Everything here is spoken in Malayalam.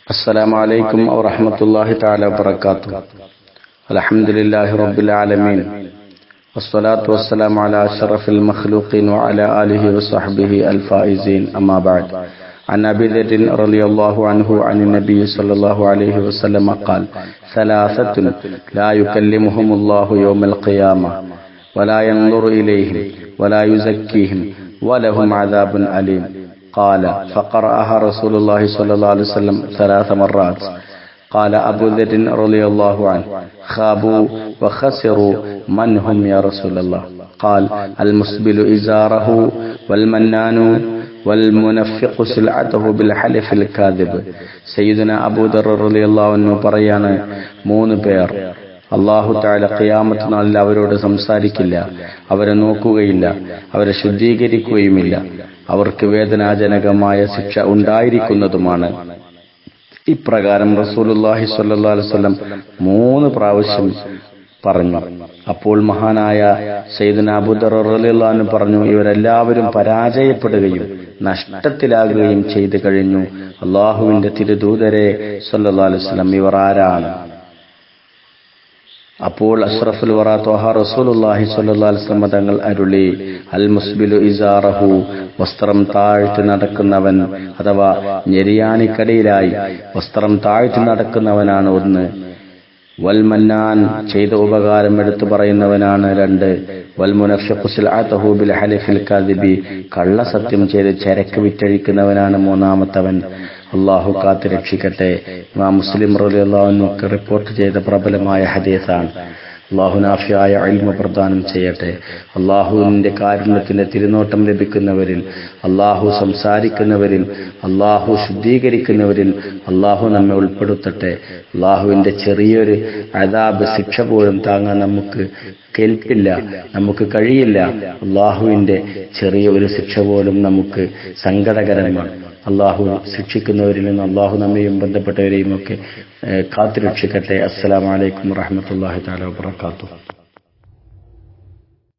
السلام عليكم ورحمة الله تعالى وبركاته الحمد لله رب العالمين والصلاة والسلام على أشرف المخلوقين وعلى آله وصحبه الفائزين أما بعد عن أبي ذر رضي الله عنه عن النبي صلى الله عليه وسلم قال ثلاثة لا يكلمهم الله يوم القيامة ولا ينظر إليهم ولا يزكيهم ولهم عذاب أليم قال فقرأها رسول الله صلى الله عليه وسلم ثلاث مرات قال أبو ذر رضي الله عنه خابوا وخسروا من هم يا رسول الله قال المسبل إزاره والمنان والمنفق سلعته بالحلف الكاذب سيدنا أبو ذر رضي الله عنه പറയാണ് മൂന്ന് പേർ അള്ളാഹു താല ഖിയാമത്ത് നാളിൽ അവരോട് സംസാരിക്കില്ല അവരെ നോക്കുകയില്ല അവരെ ശുദ്ധീകരിക്കുകയുമില്ല അവർക്ക് വേദനാജനകമായ ശിക്ഷ ഉണ്ടായിരിക്കുന്നതുമാണ് ഇപ്രകാരം റസൂലുല്ലാഹി സ്വല്ലല്ലാഹു അലൈഹി വസല്ലം മൂന്ന് പ്രാവശ്യം പറഞ്ഞു അപ്പോൾ മഹാനായ സയ്യിദന അബൂദർ റളിയല്ലാഹു പറഞ്ഞു ഇവരെല്ലാവരും പരാജയപ്പെടുകയും നഷ്ടത്തിലാകുകയും ചെയ്തു കഴിഞ്ഞു അള്ളാഹുവിന്റെ തിരുദൂതരെ സല്ലല്ലാഹു അലൈഹി വസല്ലം ഇവർ ആരാണ് അപ്പോൾ അഷ്റഫുൽ വറ ത്വഹ റസൂലുള്ളാഹി സ്വല്ലല്ലാഹു അലൈഹി വസല്ലം തങ്ങൾ അരുളി അൽ മുസ്ബിലു ഇസാറഹു വസ്ത്രം താഴ്ത്തി നടക്കുന്നവൻ അഥവാ ഞെരിയാണിക്കടിയിലായി വസ്ത്രം താഴ്ത്തി നടക്കുന്നവനാണ് ഒന്ന് വൽമന്നാൻ ചെയ്ത ഉപകാരം എടുത്തു പറയുന്നവനാണ് രണ്ട് വൽമുനഫിൽ ഹലിഫിൽ കാദിബി കള്ളസത്യം ചെയ്ത് ചരക്ക് വിറ്റഴിക്കുന്നവനാണ് മൂന്നാമത്തവൻ അള്ളാഹു കാത്ത് രക്ഷിക്കട്ടെ ഇമാം മുസ്ലിം റലിയുള്ളവനൊക്കെ റിപ്പോർട്ട് ചെയ്ത പ്രബലമായ ഹദീസാണ് അള്ളാഹു നാഫിയായ അൽമ പ്രദാനം ചെയ്യട്ടെ അള്ളാഹുവിന്റെ കാരുണ്യത്തിന്റെ തിരുനോട്ടം ലഭിക്കുന്നവരിൽ അള്ളാഹു സംസാരിക്കുന്നവരിൽ അള്ളാഹു ശുദ്ധീകരിക്കുന്നവരിൽ അള്ളാഹു നമ്മെ ഉൾപ്പെടുത്തട്ടെ അള്ളാഹുവിന്റെ ചെറിയൊരു അതാബ് ശിക്ഷ പോലും താങ്ങാൻ നമുക്ക് കേൾപ്പില്ല നമുക്ക് കഴിയില്ല അള്ളാഹുവിന്റെ ചെറിയ ഒരു ശിക്ഷ പോലും നമുക്ക് സങ്കടകരമാണ് അള്ളാഹു ശിക്ഷിക്കുന്നവരിൽ നിന്ന് അള്ളാഹു നമ്മയും ബന്ധപ്പെട്ടവരെയും ഒക്കെ കാത്തുരക്ഷിക്കട്ടെ അസ്സലാമലൈക്കും വാഹമത്തല്ലാഹി താല വാത്തു